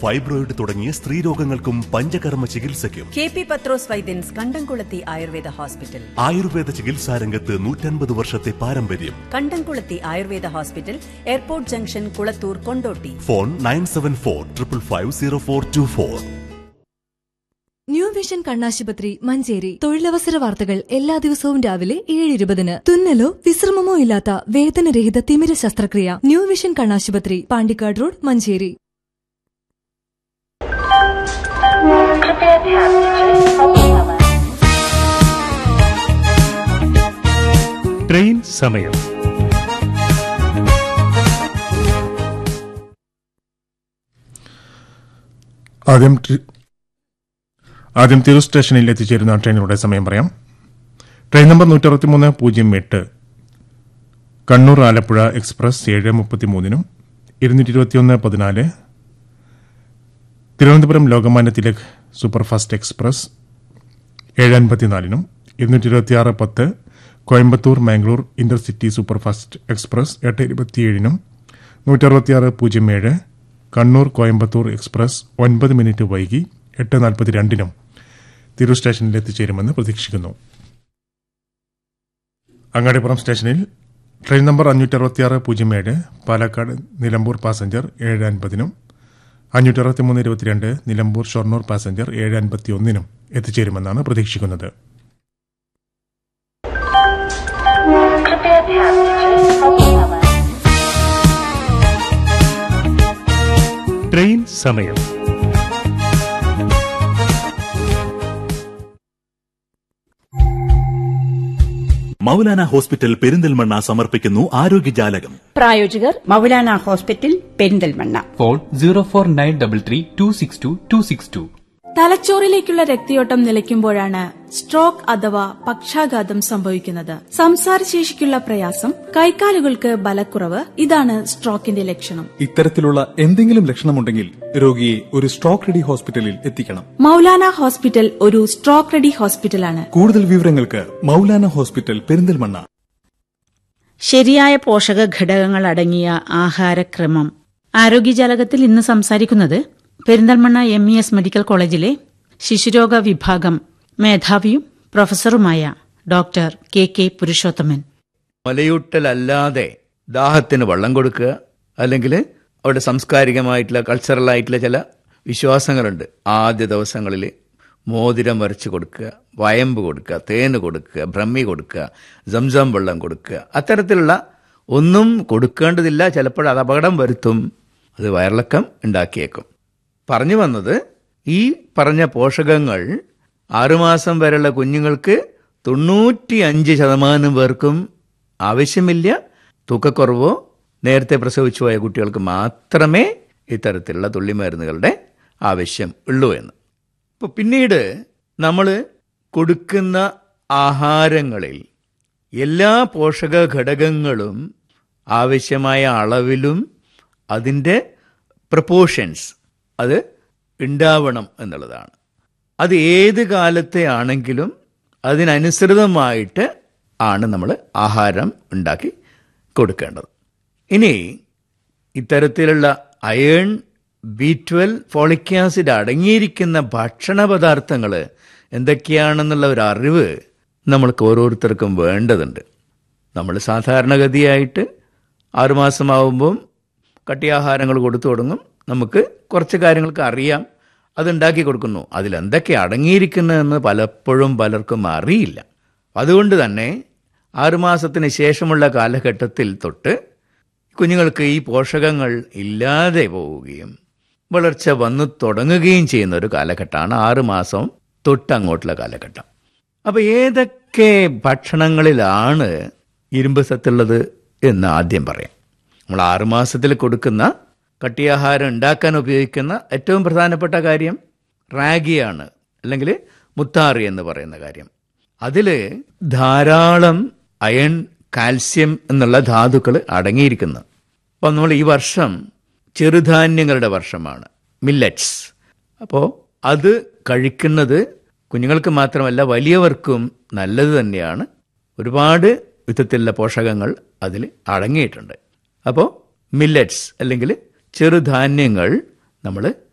fibroid തുടങ്ങിയ സ്ത്രീരോഗങ്ങൾക്കും പഞ്ചകർമ്മ ചികിത്സയ്ക്കും K P പത്രോസ് വൈദ്യൻസ് കണ്ടംകുളത്തി ആയുർവേദ ഹോസ്പിറ്റൽ ആയുർവേദ ചികിത്സാ രംഗത്ത് നൂറ്റൻപത് വർഷത്തെ പാരമ്പര്യം Kandamkulathi Ayurveda hospital airport junction Kulathur Kondotty phone nine seven four triple five zero four two four New Vision കണ്ണാശുപത്രി മഞ്ചേരി തൊഴിലവസര വാർത്തകൾ എല്ലാ ദിവസവും രാവിലെ ഏഴ് ഇരുപതിന് തുന്നലോ വിശ്രമമോ ഇല്ലാത്ത വേദനരഹിത തിമിര ശസ്ത്രക്രിയ ന്യൂ വിഷൻ കണ്ണാശുപത്രി പാണ്ടിക്കാട് റോഡ് മഞ്ചേരി ട്രെയിൻ സമയം ആദ്യം ടി- ആദ്യം തിരു സ്റ്റേഷനിൽ എത്തിച്ചേരുന്ന ട്രെയിനുകളുടെ സമയം പറയാം ട്രെയിൻ നമ്പർ നൂറ്ററുപത്തിമൂന്ന് പൂജ്യം എട്ട് കണ്ണൂർ ആലപ്പുഴ എക്സ്പ്രസ് ഏഴ് മുപ്പത്തിമൂന്നിനും ഇരുന്നൂറ്റി ഇരുപത്തിയൊന്ന് പതിനാല് തിരുവനന്തപുരം ലോകമാന്യ തിലക് സൂപ്പർഫാസ്റ്റ് എക്സ്പ്രസ് ഏഴ് അൻപത്തിനാലിനും ഇരുന്നൂറ്റി ഇരുപത്തിയാറ് പത്ത് Coimbatore Mangalore intercity superfast express എട്ട് ഇരുപത്തിയേഴിനും നൂറ്ററുപത്തിയാറ് പൂജ്യം ഏഴ് കണ്ണൂർ കോയമ്പത്തൂർ എക്സ്പ്രസ് ഒൻപത് മിനിറ്റ് വൈകി എട്ട് നാൽപ്പത്തിരണ്ടിനും തിരു സ്റ്റേഷനിൽ എത്തിച്ചേരുമെന്ന് പ്രതീക്ഷിക്കുന്നു അങ്ങാടിപ്പുറം സ്റ്റേഷനിൽ ട്രെയിൻ നമ്പർ അഞ്ഞൂറ്റി അറുപത്തിയാറ് പൂജ്യം ഏഴ് പാലക്കാട് നിലമ്പൂർ പാസഞ്ചർ ഏഴ് അൻപതിനും അഞ്ഞൂറ്റി അറുപത്തിമൂന്ന് ഇരുപത്തിരണ്ട് നിലമ്പൂർ ഷൊർണൂർ പാസഞ്ചർ ഏഴ് അൻപത്തി ഒന്നിനും എത്തിച്ചേരുമെന്നാണ് പ്രതീക്ഷിക്കുന്നത് ട്രെയിൻ സമയം മൗലാന ഹോസ്പിറ്റൽ പെരിന്തൽമണ്ണ സമർപ്പിക്കുന്നു ആരോഗ്യജാലകം പ്രായോജകർ Maulana hospital Perinthalmanna phone zero four nine double three two six two two six two തലച്ചോറിലേക്കുള്ള രക്തയോട്ടം നിലയ്ക്കുമ്പോഴാണ് സ്ട്രോക്ക് അഥവാ പക്ഷാഘാതം സംഭവിക്കുന്നത് സംസാരശേഷിക്കുള്ള പ്രയാസം കൈക്കാലുകൾക്ക് ബലക്കുറവ് ഇതാണ് സ്ട്രോക്കിന്റെ ലക്ഷണം ഇത്തരത്തിലുള്ള എന്തെങ്കിലും ലക്ഷണമുണ്ടെങ്കിൽ രോഗിയെ ഒരു സ്ട്രോക്ക് റെഡി ഹോസ്പിറ്റലിൽ എത്തിക്കണം മൗലാന ഹോസ്പിറ്റൽ ഒരു സ്ട്രോക്ക് റെഡി ഹോസ്പിറ്റലാണ് കൂടുതൽ വിവരങ്ങൾക്ക് മൗലാന ഹോസ്പിറ്റൽ പെരിന്തൽമണ്ണ ശരിയായ പോഷക ഘടകങ്ങൾ അടങ്ങിയ ആഹാരക്രമം ആരോഗ്യജാലകത്തിൽ ഇന്ന് സംസാരിക്കുന്നത് Perinthalmanna M E S medical കോളേജിലെ ശിശുരോഗ വിഭാഗം മേധാവിയും പ്രൊഫസറുമായ ഡോക്ടർ കെ കെ പുരുഷോത്തമൻ മലയൂട്ടലല്ലാതെ ദാഹത്തിന് വെള്ളം കൊടുക്കുക അല്ലെങ്കിൽ അവിടെ സാംസ്കാരികമായിട്ടുള്ള കൾച്ചറലായിട്ടുള്ള ചില വിശ്വാസങ്ങളുണ്ട് ആദ്യ ദിവസങ്ങളിൽ മോതിരം വരച്ച് കൊടുക്കുക വയമ്പ് കൊടുക്കുക തേന് കൊടുക്കുക ബ്രഹ്മി കൊടുക്കുക സംസം വെള്ളം കൊടുക്കുക അത്തരത്തിലുള്ള ഒന്നും കൊടുക്കേണ്ടതില്ല ചിലപ്പോൾ അത് അപകടം വരുത്തും അത് വയറിളക്കം ഉണ്ടാക്കിയേക്കും പറഞ്ഞു വന്നത് ഈ പറഞ്ഞ പോഷകങ്ങൾ ആറുമാസം വരെയുള്ള കുഞ്ഞുങ്ങൾക്ക് തൊണ്ണൂറ്റി അഞ്ച് ശതമാനം പേർക്കും ആവശ്യമില്ല തൂക്കക്കുറവോ നേരത്തെ പ്രസവിച്ചു പോയ കുട്ടികൾക്ക് മാത്രമേ ഇത്തരത്തിലുള്ള തുള്ളിമരുന്നുകളുടെ ആവശ്യം ഉള്ളൂ എന്ന് അപ്പോൾ പിന്നീട് നമ്മൾ കൊടുക്കുന്ന ആഹാരങ്ങളിൽ എല്ലാ പോഷക ഘടകങ്ങളും ആവശ്യമായ അളവിലും അതിൻ്റെ പ്രപ്പോർഷൻസ് അത് ഉണ്ടാവണം എന്നുള്ളതാണ് അത് ഏത് കാലത്തെ ആണെങ്കിലും അതിനനുസൃതമായിട്ട് ആണ് നമ്മൾ ആഹാരം ഉണ്ടാക്കി കൊടുക്കേണ്ടത് ഇനി ഇത്തരത്തിലുള്ള iron B twelve folic acid അടങ്ങിയിരിക്കുന്ന ഭക്ഷണ പദാർത്ഥങ്ങൾ എന്തൊക്കെയാണെന്നുള്ള ഒരു അറിവ് നമ്മൾക്ക് ഓരോരുത്തർക്കും വേണ്ടതുണ്ട് നമ്മൾ സാധാരണഗതിയായിട്ട് ആറുമാസമാവുമ്പം കട്ടിയാഹാരങ്ങൾ കൊടുത്തു തുടങ്ങും നമുക്ക് കുറച്ച് കാര്യങ്ങൾക്ക് അറിയാം അതുണ്ടാക്കി കൊടുക്കുന്നു അതിലെന്തൊക്കെ അടങ്ങിയിരിക്കുന്നതെന്ന് പലപ്പോഴും പലർക്കും അറിയില്ല അതുകൊണ്ട് തന്നെ ആറുമാസത്തിന് ശേഷമുള്ള കാലഘട്ടത്തിൽ തൊട്ട് കുഞ്ഞുങ്ങൾക്ക് ഈ പോഷകങ്ങൾ ഇല്ലാതെ പോവുകയും വളർച്ച വന്നു തുടങ്ങുകയും ചെയ്യുന്ന ഒരു കാലഘട്ടമാണ് ആറുമാസം തൊട്ടങ്ങോട്ടുള്ള കാലഘട്ടം അപ്പോൾ ഏതൊക്കെ ഭക്ഷണങ്ങളിലാണ് ഇരുമ്പ് സത്തുള്ളത് എന്ന് ആദ്യം പറയാം നമ്മൾ ആറുമാസത്തിൽ കൊടുക്കുന്ന കട്ടിയാഹാരം ഉണ്ടാക്കാൻ ഉപയോഗിക്കുന്ന ഏറ്റവും പ്രധാനപ്പെട്ട കാര്യം റാഗിയാണ് അല്ലെങ്കിൽ മുത്താറി എന്ന് പറയുന്ന കാര്യം അതിൽ ധാരാളം അയൺ കാൽസ്യം എന്നുള്ള ധാതുക്കൾ അടങ്ങിയിരിക്കുന്നു അപ്പോൾ നമ്മൾ ഈ വർഷം ചെറുധാന്യങ്ങളുടെ വർഷമാണ് മില്ലറ്റ്സ് അപ്പോൾ അത് കഴിക്കുന്നത് കുഞ്ഞുങ്ങൾക്ക് മാത്രമല്ല വലിയവർക്കും നല്ലത് തന്നെയാണ് ഒരുപാട് വിധത്തിലുള്ള പോഷകങ്ങൾ അതിൽ അടങ്ങിയിട്ടുണ്ട് അപ്പോൾ മില്ലറ്റ്സ് അല്ലെങ്കിൽ ചെറുധാന്യങ്ങൾ നമ്മൾ